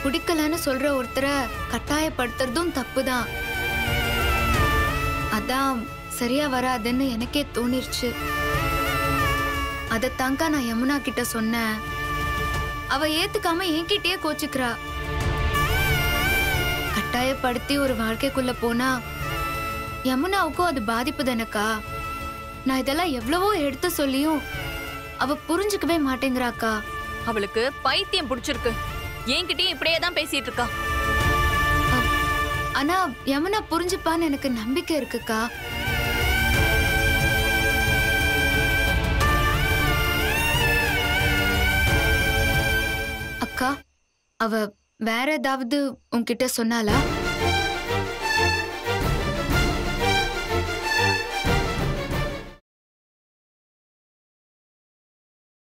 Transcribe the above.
பிடிக்கலன்னு சொல்ற ஒருத்தரை கட்டாயப்படுத்துறதும் தப்புதான் அதான் சரியா வராதுன்னு எனக்கே தோணிருச்சு அதைத்தாங்க நான் யமுனா கிட்ட சொன்னேன் அவ ஏத்துக்காம என்கிட்டயே கோச்சுக்கிறா கட்டாயப்படுத்தி ஒரு வாழ்க்கைக்குள்ள போனா யமுனாவுக்கும் அது பாதிப்பு தானக்கா நான் இதெல்லாம் எவ்வளவோ எடுத்து சொல்லியும் அவ புரிஞ்சுக்கவே மாட்டேங்கிறாக்கா அவளுக்கு பைத்தியம் பிடிச்சிருக்கு என்கிட்டயும் இப்படியே தான் பேசிட்டு இருக்கா ஆனா யமுனா புரிஞ்சுப்பான்னு எனக்கு நம்பிக்கை இருக்குக்கா அக்கா அவ வேற ஏதாவது உன்கிட்ட சொன்னாலா